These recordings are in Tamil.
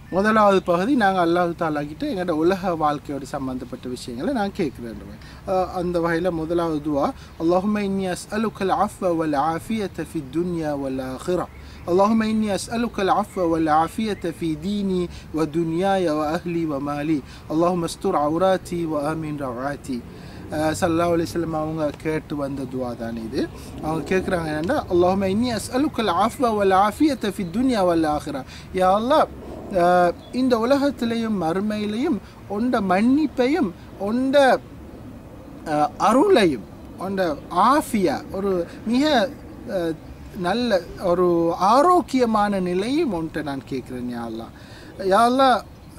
முதலாவது பகுதி நாங்கள் அல்லாஹு தாலா கிட்ட எங்களோட உலக வாழ்க்கையோட சம்பந்தப்பட்ட விஷயங்களை நான் கேட்குறேன் அந்த வகையில் முதலாவது துவா அல்லாஹும இன்னி அஸ்அலுக்கல் ஆஃப வல் ஆஃபியத்த ஃபி துன்யா வல் ஆஹிரா اللهم إني أسألك العفو والعافية في ديني ودنياي وأهلي ومالي اللهم استر عوراتي وآمن روعاتي சல்லா அலிஸ்லம் அவங்க கேட்டு வந்த துவா தான் இது அவங்க கேட்குறாங்க என்னன்னா அல்லாஹும இன்னி அஸ்அலுக்கல் ஆஃபா வல் ஆஃபியத்த ஃபி துன்யா வல் ஆஹிரா யா அல்லாஹ் அஹ், இந்த உலகத்திலையும் மறுமையிலையும் உண்ட மன்னிப்பையும் உண்ட அஹ், அருளையும் உண்ட ஆஃபியா ஒரு மிக அஹ், நல்ல ஒரு ஆரோக்கியமான நிலையும் உன்ட்ட நான் கேட்குறேன் யாழ்லா யாழ்லா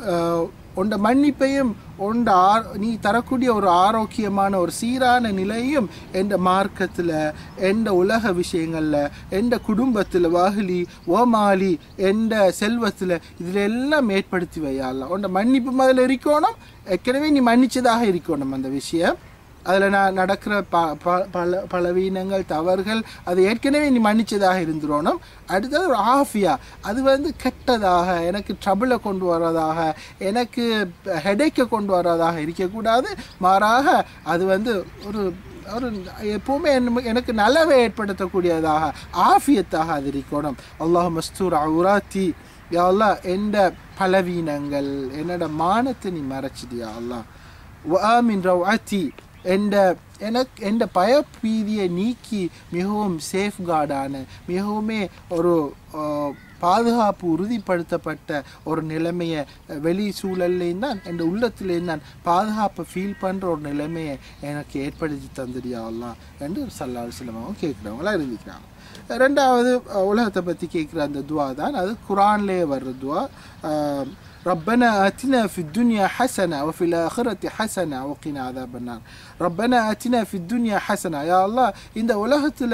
உண்ட மன்னிப்பையும் உண்ட ஆ நீ தரக்கூடிய ஒரு ஆரோக்கியமான ஒரு சீரான நிலையும் எந்த மார்க்கத்தில் எந்த உலக விஷயங்களில் எந்த குடும்பத்தில் வாகிலி ஓமாலி எந்த செல்வத்தில் இதில் எல்லாம் ஏற்படுத்தி வையாலாம் உண்ட மன்னிப்பு முதல்ல இருக்கணும் ஏற்கனவே நீ மன்னிச்சதாக இருக்கணும் அந்த விஷயம் அதில் நான் நடக்கிற ப ப பல பலவீனங்கள் தவறுகள் அது ஏற்கனவே நீ மன்னிச்சதாக இருந்துடணும் அடுத்தது ஒரு ஆஃபியா அது வந்து கெட்டதாக எனக்கு ட்ரபிளை கொண்டு வர்றதாக எனக்கு ஹெடேக்கை கொண்டு வர்றதாக இருக்கக்கூடாது மாறாக அது வந்து ஒரு ஒரு எப்போவுமே என்ன- எனக்கு நலவை ஏற்படுத்தக்கூடியதாக ஆஃபியத்தாக அது இருக்கணும் அல்லாஹ் மஸ்தூர் அவுராத்தி யா அல்லாஹ் எந்த பலவீனங்கள் என்னோட மானத்தை நீ மறைச்சிடியா அல்லாஹ் வஆமின் ரவ்அத்தி என்ற எனக்கு எந்த பயப்பீதியை நீக்கி மிகவும் சேஃப்கார்டான மிகவுமே ஒரு அஹ், பாதுகாப்பு உறுதிப்படுத்தப்பட்ட ஒரு நிலைமையை அஹ், வெளி சூழல்லையும் தான் என் உள்ளத்துலேயும் தான் பாதுகாப்பை ஃபீல் பண்ணுற ஒரு நிலைமையை எனக்கு ஏற்படுத்தி தந்துடியா அல்லாஹ் என்று சல்லா சிலமாவும் கேட்குறவங்களா இருந்துக்கிறாங்க ரெண்டாவது அஹ், உலகத்தை பற்றி கேட்குற அந்த துவா தான் அது குரான்லேயே வர்ற துவா அஹ், ربنا آتنا في الدنيا حسنة وفي الآخرة حسنة وقنا عذاب النار ربنا آتنا في الدنيا حسنة يا الله இந்த உலகத்தில்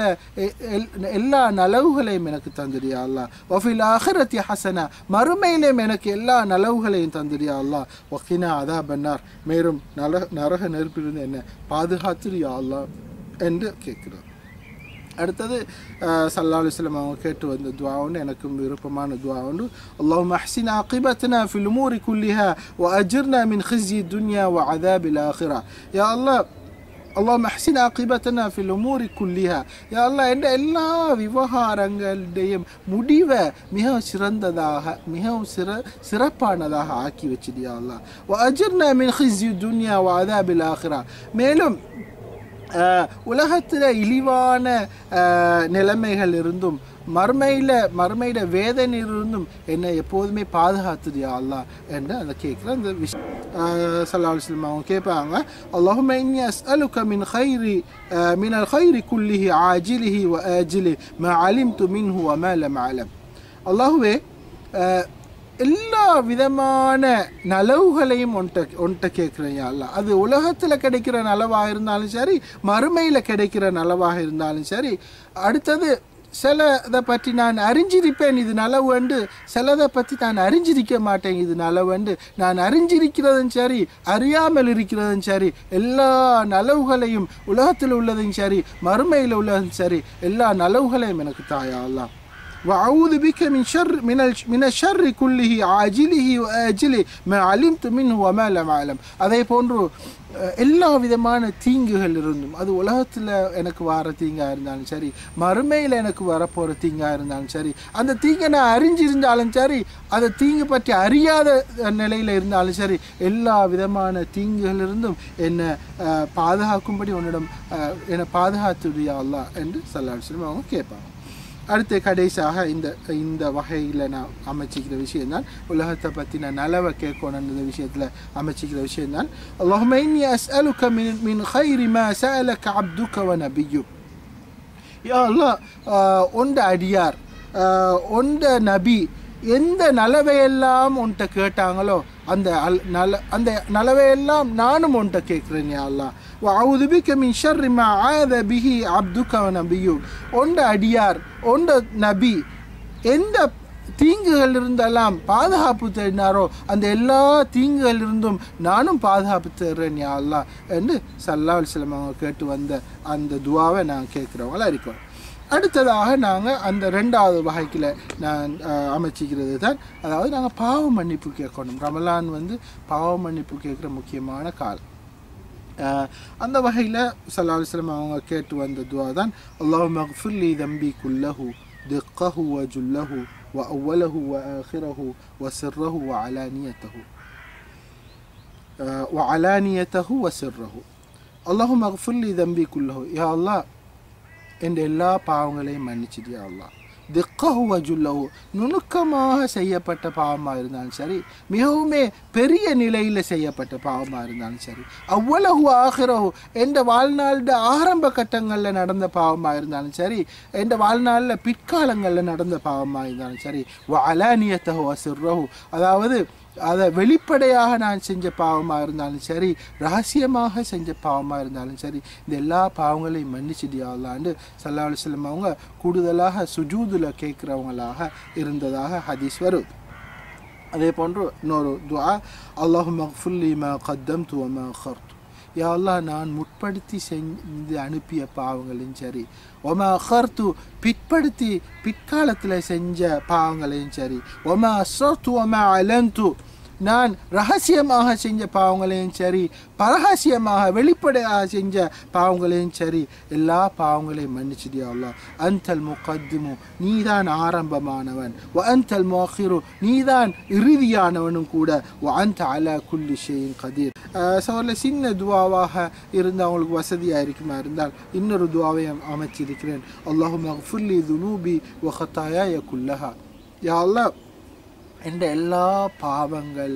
எல்லா நலவுகளையும் எனக்கு தந்துடு யா அல்லாஹ் வஃபில் ஆஹிரத்தி ஹசனா மறுமையிலும் எனக்கு எல்லா நலவுகளையும் தந்துடு யா அல்லாஹ் வக்கினா அதா பன்னார் மேலும் நல நரக நெருப்பிலிருந்து என்ன பாதுகாத்துரு யா அல்லாஹ் என்று கேட்கிறோம் அடுத்தது அஹ், சல்லா அலுவலம் அவங்க கேட்டு வந்த துவா ஒன்று எனக்கும் விருப்பமான துவா ஒன்று அல்லாஹும் அஹ்சின் ஆகிபத்னா ஃபில் உமூரி குல்லிஹா வ அஜிர்னா மின் ஹிஸ்ஜி துன்யா வ அதாபில் ஆஹிரா யா அல்லாஹ் அல்லாஹ் அஹ்சின் ஆகிபத்னா ஃபில் உமூரி குல்லிஹா யா அல்லாஹ் என்ற எல்லா விவகாரங்களுடையும் முடிவை மிக சிறந்ததாக மிகவும் சிற சிறப்பானதாக ஆக்கி வச்சிடியா அல்லாஹ் வ அஜிர்னா மின் ஹிஸ்ஜி துன்யா வ அதாபில் ஆஹிரா மேலும் உலகத்தில் இழிவான அஹ், நிலைமைகள் இருந்தும் மறுமையில் மறுமையில வேதனையிலிருந்தும் என்னை எப்போதுமே பாதுகாத்துடியா அல்லாஹ் என்று அந்த கேட்குற அந்த விஷயம் சல்லா அலுவலம் அவங்க கேட்பாங்க اللهم إني أسألك من خير آه، من الخير كله عاجله وآجله ما علمت منه وما لم أعلم அல்லாஹுவே அஹ், எல்லா விதமான நலவுகளையும் ஒன்ட்ட ஒன்ட்ட கேட்குறேன் அல்ல அது உலகத்தில் கிடைக்கிற நலவாக இருந்தாலும் சரி மறுமையில் கிடைக்கிற நலவாக இருந்தாலும் சரி அடுத்தது சிலதை பற்றி நான் அறிஞ்சிருப்பேன் இது நலவுண்டு சிலதை பற்றி நான் அறிஞ்சிருக்க மாட்டேன் இது நலவுண்டு நான் அறிஞ்சிருக்கிறதும் சரி அறியாமல் இருக்கிறதும் சரி எல்லா நலவுகளையும் உலகத்தில் உள்ளதும் சரி மறுமையில் உள்ளதும் சரி எல்லா நலவுகளையும் எனக்கு தாயா அல்லாஹ் وأعوذ بك من شر من الش- من الشر كله عاجله وآجله ما علمت منه وما لم أعلم அதே போன்று அஹ், எல்லா விதமான தீங்குகள் இருந்தும் அது உலகத்தில் எனக்கு வர தீங்காக இருந்தாலும் சரி மறுமையில் எனக்கு வரப்போகிற தீங்காக இருந்தாலும் சரி அந்த தீங்கை நான் அறிஞ்சிருந்தாலும் சரி அந்த தீங்கு பற்றி அறியாத நிலையில் இருந்தாலும் சரி எல்லா விதமான தீங்குகளிலிருந்தும் என்னை அஹ், பாதுகாக்கும்படி உன்னிடம் அஹ், என்னை பாதுகாத்துடியா அல்லாஹ் என்று சல்லாஹ் அவங்க கேட்பாங்க அடுத்து கடைசியாக இந்த இந்த வகையில் நான் அமைச்சிக்கிற விஷயம்தான் உலகத்தை பற்றின நலவை கேட்கணுன்ற விஷயத்தில் அமைச்சிக்கிற விஷயம்தான் اللهم إني أسألك من من خير ما سألك عبدك ونبيك யா அல்லாஹ் ஆஹ், உண்ட அடியார் ஆஹ், உண்ட நபி எந்த நலவையெல்லாம் உன்கிட்ட கேட்டாங்களோ அந்த அல் நல அந்த நலவையெல்லாம் நானும் உன்கிட்ட கேட்குறேன் யா அல்லாஹ் وأعوذ بك من شر ما عاذ به عبدك ونبيك உண்ட அடியார் உண்ட நபி எந்த தீங்குகள் இருந்தெல்லாம் பாதுகாப்பு தேடினாரோ அந்த எல்லா தீங்குகள் இருந்தும் நானும் பாதுகாப்பு தேடுறேன் யா அல்லாஹ் என்று சல்லா அலிஸ்லம் அவங்க கேட்டு வந்த அந்த துவாவை நான் கேட்குறவங்களா இருக்கோம் அடுத்ததாக நாங்கள் அந்த ரெண்டாவது வகைக்கில் நான் அஹ், அமைச்சிக்கிறது தான் அதாவது நாங்கள் பாவ மன்னிப்பு கேட்கணும் ரமலான் வந்து பாவ மன்னிப்பு கேட்குற முக்கியமான காலம் அஹ், அந்த வகையில் சல்லா அலுவலம் அவங்க கேட்டு வந்த துவா தான் அல்லாஹ் மஃபுல்லி தம்பி குல்லஹு திக்கஹு வ ஜுல்லஹு வ அவ்வலஹு வ ஆஹிரஹு வ சிர்ரஹு வ அலானியத்தஹு அஹ், வ அலானியத்தஹு வ சிர்ரஹு அல்லாஹு மஃபுல்லி தம்பி குல்லஹு யா அல்லாஹ் എൻ്റെ എല്ലാ പാവങ്ങളെയും മன்னிச்சிடியா அல்லாஹ் திக்கஹு வஜுல்லஹு நுணுக்கமாக செய்யப்பட்ட பாவமாக இருந்தாலும் சரி மிகவுமே பெரிய நிலையில் செய்யப்பட்ட பாவமாக இருந்தாலும் சரி அவ்வளவு ஆகிறஹு எந்த வாழ்நாளோட ஆரம்ப கட்டங்களில் நடந்த பாவமாக இருந்தாலும் சரி எந்த வாழ்நாளில் பிற்காலங்களில் நடந்த பாவமாக இருந்தாலும் சரி அலானியத்தஹு வசிர்ரஹு அதாவது அதை வெளிப்படையாக நான் செஞ்ச பாவமாக இருந்தாலும் சரி ரகசியமாக செஞ்ச பாவமாக இருந்தாலும் சரி இந்த எல்லா பாவங்களையும் மன்னிச்சிடியாலான்னு சல்லா அலுவலம் அவங்க கூடுதலாக சுஜூதுல கேட்குறவங்களாக இருந்ததாக ஹதீஸ் வருது அதே போன்று இன்னொரு துவா அல்லாஹு மஃபுல்லி மா கத்தம் துவமா ஹர்த்து யா அல்லாஹ் நான் முற்படுத்தி செஞ்சு அனுப்பிய பாவங்களையும் சரி ஒமா அஹர்த்து பிற்படுத்தி பிற்காலத்தில் செஞ்ச பாவங்களையும் சரி ஒமா அஸ்ரத்து ஒமா அலந்து நான் ரகசியமாக செஞ்ச பாவங்களையும் சரி பரகசியமாக வெளிப்படையாக செஞ்ச பாவங்களையும் சரி எல்லா பாவங்களையும் மன்னிச்சிடியா அல்லாஹ் அந்தல் முகத்திமு நீதான் ஆரம்பமானவன் வ அந்தல் மோஹிரு நீதான் இறுதியானவனும் கூட வ அந்த அலா குல்லி ஷெயின் கதீர் சவரில் சின்ன துவாவாக இருந்து அவங்களுக்கு வசதியாக இருக்குமா இருந்தால் இன்னொரு துவாவையும் அமைச்சிருக்கிறேன் அல்லாஹு மஃபுல்லி துனூபி வ ஹத்தாயா குல்லஹா யா அல்லாஹ் എൻ്റെ എല്ലാ പാപങ്ങൾ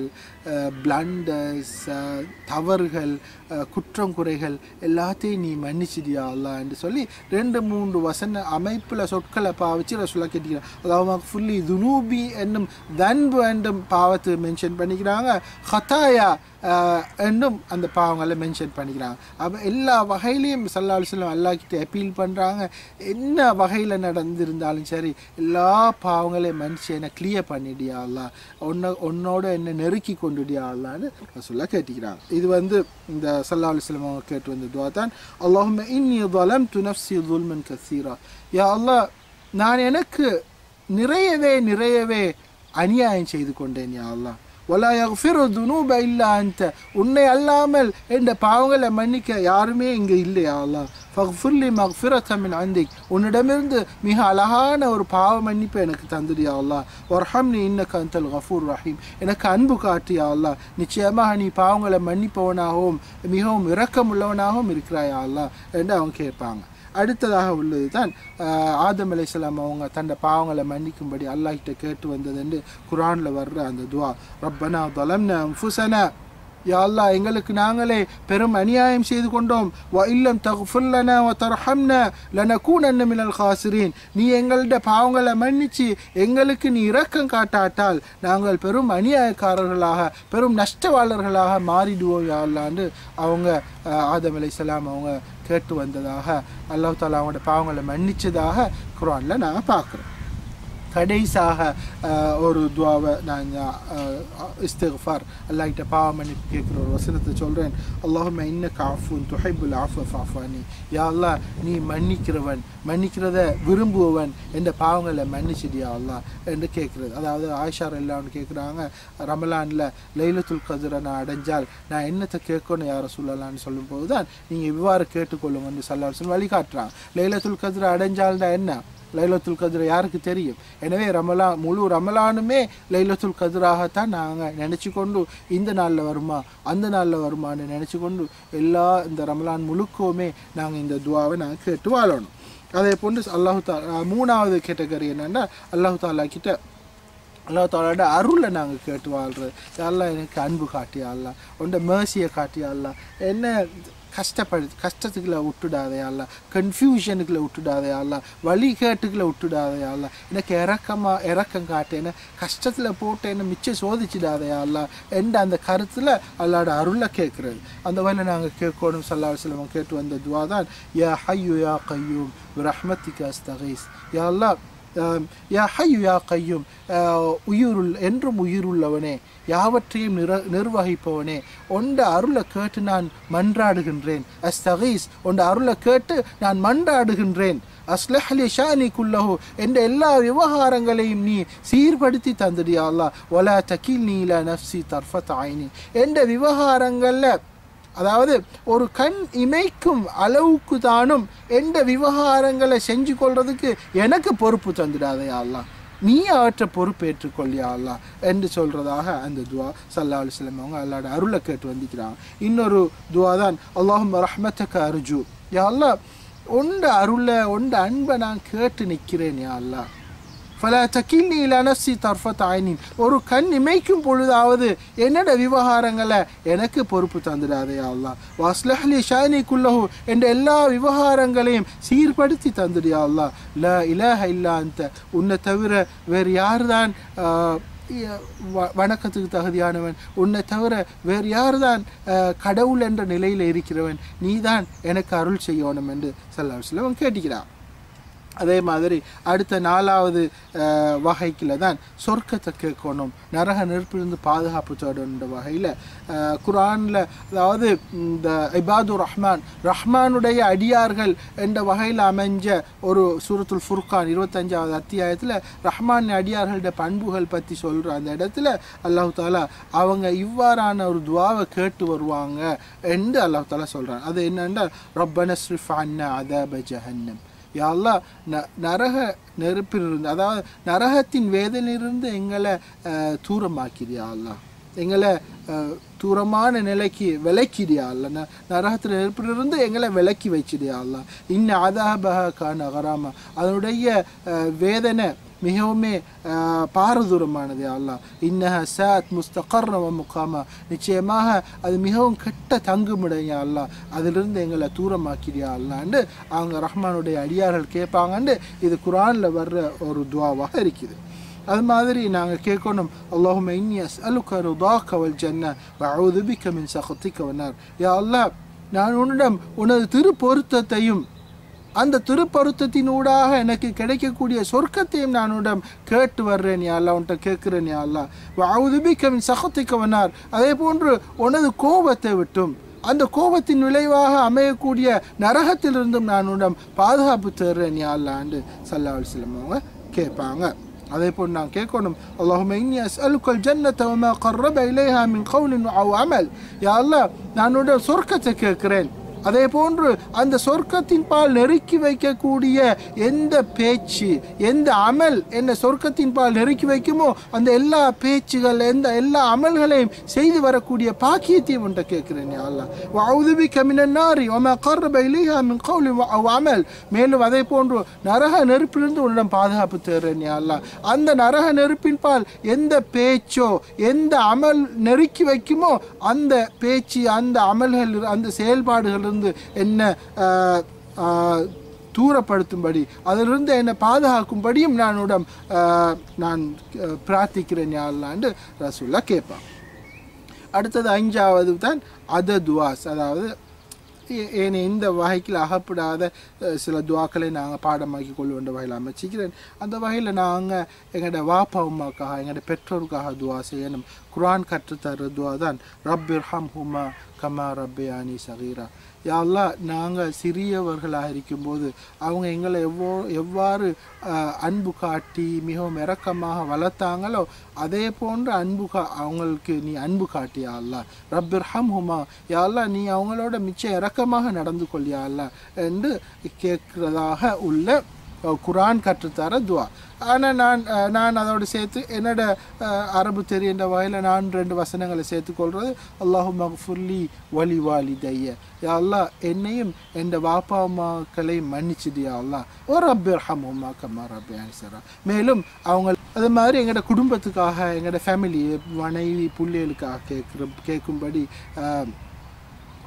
பிளண்டர்ஸ் தவறுகள் அஹ், குற்றம் குறைகள் எல்லாத்தையும் நீ மன்னிச்சிடியா அல்லா என்று சொல்லி ரெண்டு மூன்று வசன அமைப்பில் சொற்களை பாவிச்சு ரசுல்லா கேட்டுக்கிறான் அதாவது ஃபுல்லி துனூபி என்னும் தன்பு என்னும் பாவத்தை மென்ஷன் பண்ணிக்கிறாங்க ஹத்தாயா அஹ், என்னும் அந்த பாவங்களை மென்ஷன் பண்ணிக்கிறாங்க அப்போ எல்லா வகையிலையும் சல்லா அலுவலம் அல்லாஹ்கிட்ட அப்பீல் பண்ணுறாங்க என்ன வகையில் நடந்திருந்தாலும் சரி எல்லா பாவங்களையும் மன்னிச்சு என்னை கிளியர் பண்ணிடியா அல்லா உன்னை உன்னோட என்னை நெருக்கி கொண்டுடியா அல்லான்னு சொல்ல கேட்டுக்கிறாங்க இது வந்து இந்த சல்லா அலுவலம் அவங்க கேட்டு வந்த துவா தான் அல்லாஹும் இன்னி ظلمت نفسي ظلما كثيرا யா அல்லாஹ் நான் எனக்கு நிறையவே நிறையவே அநியாயம் செய்து கொண்டேன் யா அல்லாஹ் வலா யஃபிரு துனூப இல்லா அன்த உன்னை அல்லாமல் என்ற பாவங்களை மன்னிக்க யாருமே இங்கே இல்லையா அல்லாஹ் ஃபக்ஃபுல்லி மக்ஃபிரத்த மின் அந்திக் உன்னிடமிருந்து மிக அழகான ஒரு பாவ மன்னிப்பு எனக்கு தந்துடியா அல்லாஹ் வர்ஹம்னி இன்னக்க அந்தல் கஃபூர் ரஹீம் எனக்கு அன்பு காட்டியா அல்லாஹ் நிச்சயமாக நீ பாவங்களை மன்னிப்பவனாகவும் மிகவும் இரக்கமுள்ளவனாகவும் இருக்கிறாயா அல்லாஹ் என்று அவங்க கேட்பாங்க அடுத்ததாக உள்ளது தான் ஆதம் அலைஹிஸ்ஸலாம் அவங்க தன்னை பாவங்களை மன்னிக்கும்படி அல்லாஹ்கிட்ட கேட்டு வந்தது என்று குரானில் வர்ற அந்த துவா ரப்பனா தலம்ன அன்ஃபுஸனா யா அல்லாஹ் எங்களுக்கு நாங்களே பெரும் அநியாயம் செய்து கொண்டோம் வ இல்லம் தகுஃபுல்லன வ தர்ஹம்ன லனகூனன்ன மினல் காசிரீன் நீ எங்கள்ட பாவங்களை மன்னிச்சு எங்களுக்கு நீ இரக்கம் காட்டாட்டால் நாங்கள் பெரும் அநியாயக்காரர்களாக பெரும் நஷ்டவாளர்களாக மாறிடுவோம் யா அல்லான்னு அவங்க அஹ், ஆதம் அலைஹிஸ்ஸலாம் அவங்க கேட்டு வந்ததாக அல்லாஹ் தாலா அவங்களோட பாவங்களை மன்னிச்சதாக குரானில் நாங்கள் பார்க்குறோம் கடைசாக அஹ், ஒரு துவாவை நான் இஸ்திஃபார் அல்லாஹ்கிட்ட பாவ மன்னிப்பு கேட்குற ஒரு வசனத்தை சொல்கிறேன் அல்லாஹும் இன்ன காஃபுன் துஹைபுல் ஆஃபு ஃபாஃபானி யா அல்லாஹ் நீ மன்னிக்கிறவன் மன்னிக்கிறத விரும்புவவன் என்ற பாவங்களை மன்னிச்சிடியா அல்லாஹ் என்று கேட்குறது அதாவது ஆயிஷா எல்லாம்னு கேட்குறாங்க ரமலானில் லைலத்துல் கதிரை நான் அடைஞ்சால் நான் என்னத்தை கேட்கணும் யாரை சொல்லலாம்னு சொல்லும்போது தான் நீங்கள் இவ்வாறு கேட்டுக்கொள்ளுங்கன்னு சொல்லி சொல்லி வழிகாட்டுறாங்க லைலத்துல் கதிரை அடைஞ்சால்னா என்ன லைலத்துல் கதிரை யாருக்கு தெரியும் எனவே ரமலான் முழு ரமலானுமே லைலத்துல் கதிராகத்தான் நாங்கள் நினச்சி கொண்டு இந்த நாளில் வருமா அந்த நாளில் வருமான்னு நினச்சி கொண்டு எல்லா இந்த ரமலான் முழுக்கவுமே நாங்கள் இந்த துவாவை நாங்கள் கேட்டு வாழணும் அதே போன்று அல்லாஹு தாலா மூணாவது கேட்டகரி என்னென்னா அல்லாஹு தாலா கிட்ட அல்லாஹ் தாலாட அருளை நாங்கள் கேட்டு வாழ்றது யாரெல்லாம் எனக்கு அன்பு காட்டியா அல்லா உண்ட மேர்சியை காட்டியா அல்லா என்ன கஷ்டப்படு கஷ்டத்துக்குள்ள விட்டுடாதே அல்ல கன்ஃபியூஷனுக்குள்ள விட்டுடாதே அல்ல வழிகேட்டுக்குள்ள விட்டுடாதே அல்ல எனக்கு இறக்கமா இறக்கம் காட்டு என்ன கஷ்டத்தில் போட்டு என்ன மிச்சம் சோதிச்சிடாதே அல்ல என்ற அந்த கருத்தில் அல்லாட அருளை கேட்குறது அந்த வகையில் நாங்கள் கேட்கணும் சல்லா செல்வம் கேட்டு வந்த துவா தான் யா ஹையு யா கையூம் ரஹ்மத்திக்கு அஸ்தகைஸ் யா அல்லாஹ் அஹ், யா ஹையு யா கையும் அஹ், உயிருள் என்றும் உயிருள்ளவனே யாவற்றையும் நிர நிர்வகிப்பவனே உண்ட அருளை கேட்டு நான் மன்றாடுகின்றேன் அஸ்தகீஸ் உண்ட அருளை கேட்டு நான் மன்றாடுகின்றேன் அஸ்லஹலி ஷானி குல்லஹு என்ற எல்லா விவகாரங்களையும் நீ சீர்படுத்தி தந்துடியா அல்லா ஒலா தகில் நீல நஃப்சி தர்ஃபத் ஐனி என்ற விவகாரங்களில் அதாவது ஒரு கண் இமைக்கும் அளவுக்கு தானும் எந்த விவகாரங்களை செஞ்சு கொள்றதுக்கு எனக்கு பொறுப்பு தந்துடாதையா அல்லா நீ அவற்றை பொறுப்பேற்றுக்கொள்ளியா அல்லா என்று சொல்றதாக அந்த துவா சல்லா அலுவலம் அவங்க அல்லாட அருளை கேட்டு வந்திக்கிறாங்க இன்னொரு துவா தான் அல்லாஹும் ரஹ்மத்தக்க அருஜு யா அல்லா உண்ட அருளை உண்ட அன்பை நான் கேட்டு நிற்கிறேன் யா அல்லா ஃபலா தக்கில்னி இலா நஃப்சி தர்ஃபத் ஐனின் ஒரு கண் இமைக்கும் பொழுதாவது என்னோட விவகாரங்களை எனக்கு பொறுப்பு தந்துடாதே அல்லாஹ் வாஸ்லஹ்லி ஷானி குல்லஹு என்ற எல்லா விவகாரங்களையும் சீர்படுத்தி தந்துடியா அல்லாஹ் ல இலஹ இல்லா அந்த உன்னை தவிர வேறு யார்தான் ஆஹ், இ- வ- வணக்கத்துக்கு தகுதியானவன் உன்னை தவிர வேறு யார்தான் ஆஹ், கடவுள் என்ற நிலையில் இருக்கிறவன் நீதான் எனக்கு அருள் செய்யணும் என்று சல்லா அவன் கேட்டுக்கிறான் அதே மாதிரி அடுத்த நாலாவது அஹ், வகைக்குள்ள தான் சொர்க்கத்தை கேட்கணும் நரக நெருப்பிலிருந்து பாதுகாப்பு தேடணுன்ற வகையில் குரானில் அதாவது இந்த இபாது ரஹ்மான் ரஹ்மானுடைய அடியார்கள் என்ற வகையில் அமைஞ்ச ஒரு சூரத்துல் ஃபுர்கான் இருபத்தஞ்சாவது அத்தியாயத்தில் ரஹ்மான் அடியார்களுடைய பண்புகள் பற்றி சொல்கிற அந்த இடத்துல அல்லாஹ் தாலா அவங்க இவ்வாறான ஒரு துவாவை கேட்டு வருவாங்க என்று அல்லாஹ் தாலா சொல்கிறான் அது என்னென்னா ரப்பன ஸ்ரிஃப் அண்ணா அதப ஜஹன்னம் யா அல்லாஹ் ந நரக நெருப்பிலிருந்து அதாவது நரகத்தின் வேதனையிலிருந்து எங்களை அஹ், தூரமாக்கிறியா அல்லாஹ் எங்களை அஹ், தூரமான நிலைக்கு விலக்கிறியா அல்ல ந நரகத்தில் நெருப்பிலிருந்து எங்களை விலக்கி வச்சிடியா அல்லாஹ் இன்ன அதாபக கான அகராமா அதனுடைய அஹ், வேதனை மிகவுமே அஹ், பாரதூரமானது அல்லாஹ் இன்னஹ சாத் முஸ்தகர்ணவ முகாமா நிச்சயமாக அது மிகவும் கெட்ட தங்குமிடையா அல்லாஹ் அதிலிருந்து எங்களை தூரமாக்கிறியா அல்லாண்டு அவங்க ரஹ்மானுடைய அடியார்கள் கேட்பாங்கன்னு இது குரானில் வர்ற ஒரு துவாவாக இருக்குது அது மாதிரி நாங்கள் கேட்கணும் அல்லாஹும் இன்னி அஸ்அலுக்க ருதாக்க வல் ஜன்ன வஅஊது பிக்க மின் சഖத்திக்க வன்னார் யா அல்லாஹ் நான் உன்னிடம் உனது திரு பொருத்தத்தையும் அந்த திருப்பருத்தத்தினூடாக எனக்கு கிடைக்கக்கூடிய சொர்க்கத்தையும் நான் உன்னிடம் கேட்டு வர்றேன் யா அல்லா உன்கிட்ட கேட்குறேன் யா அல்லா வஅஊதுபிக்க சகத்திக்க வனார் அதே போன்று உனது கோபத்தை விட்டும் அந்த கோபத்தின் விளைவாக அமையக்கூடிய நரகத்திலிருந்தும் நான் உன்னிடம் பாதுகாப்பு தேடுறேன் யா அல்லாண்டு சல்லா அலுவலம் அவங்க கேட்பாங்க அதே போல் நான் கேட்கணும் அல்லாஹும இன்னி அஸ்அலுக்கல் ஜன்னத வமா கர்ரப இலைஹா மின் கவுலின் அவ் அமல் யா அல்லாஹ் நான் உன்னுடைய சொர்க்கத்தை கேட்கிறேன் அதே போன்று அந்த சொர்க்கத்தின் பால் நெருக்கி வைக்கக்கூடிய எந்த பேச்சு எந்த அமல் என்ன சொர்க்கத்தின் பால் நெருக்கி வைக்குமோ அந்த எல்லா பேச்சுகள் எந்த எல்லா அமல்களையும் செய்து வரக்கூடிய பாக்கியத்தையும் உன்ட்ட கேட்கிறேன் யா அல்லாஹ் வஅஊது கமினன் நாரி வமா கர்ரப இலைஹா மின் கவுலின் அவ் அமல் மேலும் அதே போன்று நரக நெருப்பிலிருந்து உன்னிடம் பாதுகாப்பு தேடுறேன் யா அல்லாஹ் அந்த நரக நெருப்பின் பால் எந்த பேச்சோ எந்த அமல் நெருக்கி வைக்குமோ அந்த பேச்சு அந்த அமல்கள் அந்த செயல்பாடுகளிலிருந்து என்ன ஆஹ், ஆஹ், தூரப்படுத்தும்படி அதிலிருந்து என்னை பாதுகாக்கும்படியும் நான் உடம் ஆஹ், நான் ஆஹ், பிரார்த்திக்கிறேன் யா அல்லாண்டு ரசூல்லா கேட்பான் அடுத்தது அஞ்சாவது தான் அத துவாஸ் அதாவது ஏ- ஏனைய இந்த வகைக்கில் அகப்படாத அஹ், சில துவாக்களை நாங்கள் பாடமாக்கி கொள்ள வேண்டிய வகையில் அமைச்சிக்கிறேன் அந்த வகையில் நாங்கள் எங்களோட வாப்பா உமாக்காக எங்களோட பெற்றோருக்காக துவா செய்யணும் குர்ஆன் கற்றுத்தர துவா தான் ரப்பிர் ஹம் ஹுமா கமா ரப்பயானி சகீரா யா அல்லாஹ் நாங்கள் சிறியவர்களாக இருக்கும்போது அவங்க எங்களை எவ்வளோ எவ்வாறு அஹ், அன்பு காட்டி மிகவும் இரக்கமாக வளர்த்தாங்களோ அதே போன்று அன்பு கா அவங்களுக்கு நீ அன்பு காட்டியா அல்லா ரப்பிர் ஹம் ஹுமா யா அல்லாஹ் நீ அவங்களோட மிச்சம் இரக்கமாக நடந்து கொள்ளியா அல்லா என்று கேட்கிறதாக உள்ள அஹ், குர்ஆன் கற்றுத்தர துவா ஆனால் நான் அஹ், நான் அதோடு சேர்த்து என்னோட அஹ், அரபு தெரிகின்ற வகையில் நான் ரெண்டு வசனங்களை சேர்த்துக்கொள்கிறது அல்லாஹு மஃபுல்லி வலி வாலி தைய யா அல்லாஹ் என்னையும் என் வாப்பா அம்மாக்களையும் மன்னிச்சுடியா அல்லாஹ் ஒரு ரப்பிர் ஹம் உமா கம்மா ரப்பி அனிசரா மேலும் அவங்க அது மாதிரி எங்களோட குடும்பத்துக்காக எங்களோட ஃபேமிலி மனைவி பிள்ளைகளுக்காக கேட்குற கேட்கும்படி அஹ்,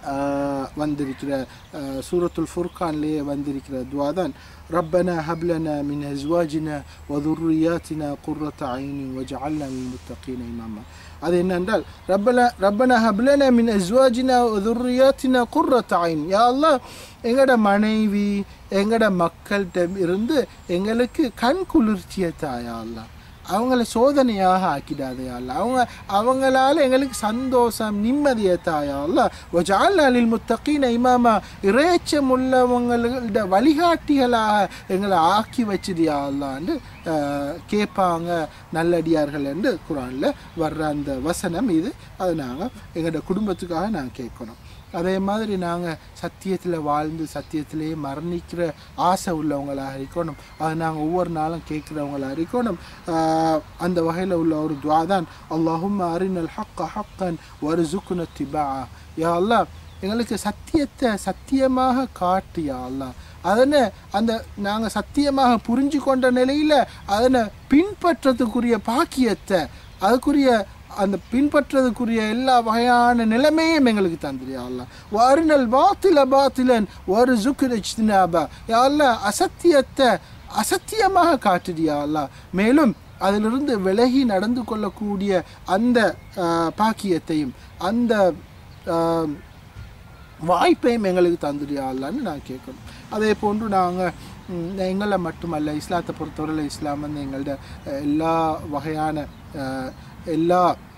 ஆஹ் வந்திருக்கிற ஆஹ் சூரத்துல் ஃபுர்கான்லேயே வந்திருக்கிற துவா தான் ربنا هب لنا من ازواجنا وذرياتنا قرة عين واجعلنا للمتقين اماما அது என்னென்றால் ரப்பன ரப்பன ஹப்லன மின் அஸ்வாஜினா துர்ரியாத்தினா குர்ரத் ஐன் யா அல்லாஹ் எங்களோட மனைவி எங்களோட மக்கள்கிட்ட இருந்து எங்களுக்கு கண் குளிர்ச்சியை தாயா அல்லாஹ் அவங்கள சோதனையாக ஆக்கிடாதே அல்ல அவங்க அவங்களால எங்களுக்கு சந்தோஷம் நிம்மதியை தாயா அல்ல ஒஜாலில் முத்தகீன இமாமா இறைச்சம் உள்ளவங்களோட வழிகாட்டிகளாக எங்களை ஆக்கி வச்சுதியா அல்லான்னு கேட்பாங்க நல்லடியார்கள் என்று குரானில் வர்ற அந்த வசனம் இது அது நாங்கள் எங்களோட குடும்பத்துக்காக நாங்கள் கேட்கணும் அதே மாதிரி நாங்கள் சத்தியத்தில் வாழ்ந்து சத்தியத்திலேயே மரணிக்கிற ஆசை உள்ளவங்களாக இருக்கணும் அதை நாங்கள் ஒவ்வொரு நாளும் கேட்குறவங்களாக இருக்கணும் ஆஹ் அந்த வகையில் உள்ள ஒரு துவா தான் அல்லாஹும் அரினல் ஹக்க ஹக்கன் ஒரு ஜுக்குன திபா யா அல்லாஹ் எங்களுக்கு சத்தியத்தை சத்தியமாக காட்டியா அல்லாஹ் அதனை அந்த நாங்கள் சத்தியமாக புரிஞ்சு கொண்ட நிலையில் அதனை பின்பற்றதுக்குரிய பாக்கியத்தை அதுக்குரிய அந்த பின்பற்றதுக்குரிய எல்லா வகையான நிலைமையும் எங்களுக்கு தந்திரியா அல்லா வருணல் பாத்தில பாத்திலன் ஒரு ஜுக்ரா அல்லா அசத்தியத்தை அசத்தியமாக காட்டுறியா அல்லா மேலும் அதிலிருந்து விலகி நடந்து கொள்ளக்கூடிய அந்த ஆஹ், பாக்கியத்தையும் அந்த ஆஹ், வாய்ப்பையும் எங்களுக்கு தந்துடியா அல்லான்னு நான் கேட்கணும் அதே போன்று நாங்கள் எங்களை மட்டுமல்ல இஸ்லாத்தை பொறுத்தவரையில் இஸ்லாம் வந்து எங்கள்ட அஹ், எல்லா வகையான அஹ், எல்லா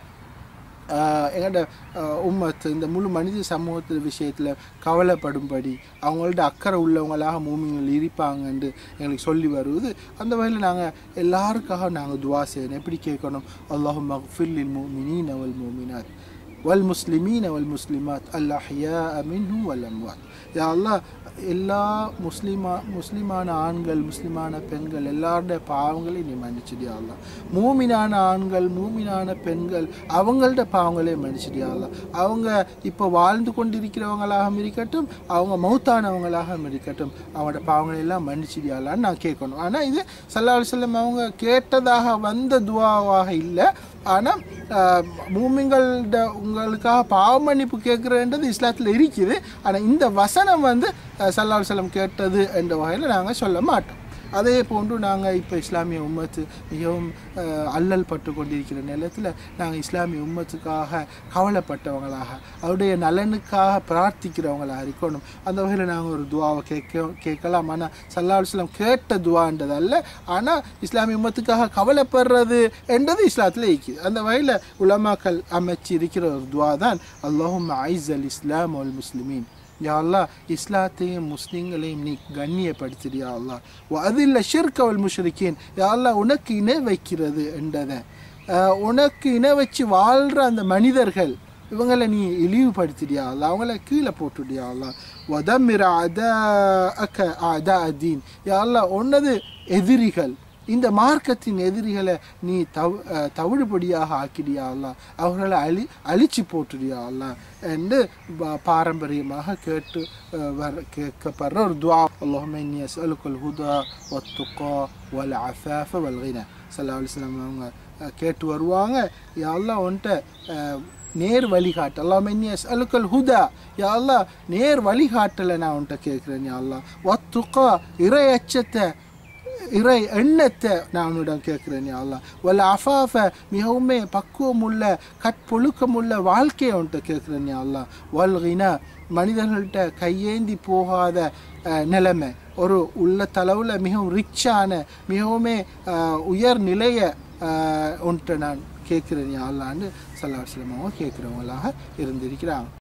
ஆஹ் எங்களோட ஆஹ் உம்மத்து இந்த முழு மனித சமூகத்தில் விஷயத்தில் கவலைப்படும்படி அவங்கள்ட்ட அக்கறை உள்ளவங்களாக மூமிங்கள் இருப்பாங்கன்னு எங்களுக்கு சொல்லி வருவது அந்த வகையில் நாங்கள் எல்லாருக்காக நாங்கள் துவா செய்யணும் எப்படி கேட்கணும் அல்லாஹு மஃபில்லில் மூமினீன் அவல் மூமினாத் வல் முஸ்லிமீன் அவல் முஸ்லிமாத் அல்லாஹியா மின்ஹு வல் அம்வாத் யா அல்லாஹ் எல்லா முஸ்லிமா முஸ்லிமான ஆண்கள் முஸ்லிமான பெண்கள் எல்லாருடைய பாவங்களையும் நீ மன்னிச்சிடியா அல்லாஹ் மூமினான ஆண்கள் மூமினான பெண்கள் அவங்கள்ட்ட பாவங்களையும் மன்னிச்சிடியா அல்லாஹ் அவங்க இப்போ வாழ்ந்து கொண்டிருக்கிறவங்களாகவும் இருக்கட்டும் அவங்க மௌத்தானவங்களாகவும் இருக்கட்டும் அவங்களோட பாவங்களை எல்லாம் மன்னிச்சிடியாலான்னு நான் கேட்கணும் ஆனால் இது சல்லா அலுவலம் அவங்க கேட்டதாக வந்த துவாவாக இல்லை ஆனால் மூமிங்கள்ட உங்களுக்காக பாவ மன்னிப்பு கேட்குறன்றது இஸ்லாத்தில் இருக்குது ஆனால் இந்த வசனம் வந்து சல்லா அலுவலம் கேட்டது என்ற வகையில் நாங்கள் சொல்ல மாட்டோம் அதே போன்று நாங்கள் இப்போ இஸ்லாமிய உம்மத்து மிகவும் அஹ், அல்லல் பட்டு கொண்டிருக்கிற நேரத்தில் நாங்கள் இஸ்லாமிய உம்மத்துக்காக கவலைப்பட்டவங்களாக அவருடைய நலனுக்காக பிரார்த்திக்கிறவங்களாக இருக்கணும் அந்த வகையில் நாங்கள் ஒரு துவாவை கேட்க கேட்கலாம் ஆனால் சல்லா அலுவலம் கேட்ட துவான்றது அல்ல ஆனால் இஸ்லாமிய உம்மத்துக்காக கவலைப்படுறது என்றது இஸ்லாத்தில் இருக்குது அந்த வகையில் உலமாக்கள் அமைச்சு இருக்கிற ஒரு துவா தான் அல்லாஹும் ஐஸ் அல் இஸ்லாம் அல் முஸ்லிமீன் யா அல்லாஹ் இஸ்லாத்தையும் முஸ்லீம்களையும் நீ கண்ணியப்படுத்திடு யா அல்லாஹ் அதில் ஷிர்க் அவள் முஷ்ரிக்கீன் யா அல்லாஹ் உனக்கு இணை வைக்கிறது என்றதை அஹ், உனக்கு இணை வச்சு வாழ்கிற அந்த மனிதர்கள் இவங்களை நீ இழிவுபடுத்திடியா அல்ல அவங்கள கீழே போட்டுடியா அல்ல வதமிர அதா அக்க அதா அதீன் யா அல்லாஹ் உன்னது எதிரிகள் இந்த மார்க்கத்தின் எதிரிகளை நீ தவ அஹ் தவிடுபடியாக ஆக்கிடியா அல்லா அவர்களை அழி அழிச்சு போட்டுடியா அல்லா என்று பா- பாரம்பரியமாக கேட்டு அஹ், வர கேட்கப்படுற ஒரு துவா அல்லாஹுமே நீ அஸ்அலுக்கல் ஹுதா வத்துக்கா வல் அஃபாஃப வல் கினா சல்லா அலிஸ்லாம் அவங்க அஹ், கேட்டு வருவாங்க யா அல்லாஹ் உன்கிட்ட அஹ், நேர் வழிகாட்டு அல்லாஹ் நீ அஸ்அலுக்கல் ஹுதா யா அல்லாஹ் நேர் வழிகாட்டலை நான் உன்கிட்ட கேட்குறேன் யா அல்லாஹ் வத்துக்கா இறை அச்சத்தை இறை எண்ணத்தை நான் உன்னிடம் கேட்குறேன் அல்லா வல்ல அஃபாஃப மிகவுமே பக்குவமுள்ள கற்பொழுக்கமுள்ள வாழ்க்கையை உன்கிட்ட கேட்குறேன் அல்லா வல்கினா மனிதர்கள்ட்ட கையேந்தி போகாத அஹ், நிலைமை ஒரு உள்ள தளவில் மிகவும் ரிச்சான மிகவுமே அஹ், உயர் நிலையை உன்கிட்ட நான் கேட்குறேன் அல்லான்னு சல்லா அவங்க கேட்குறவங்களாக இருந்திருக்கிறாங்க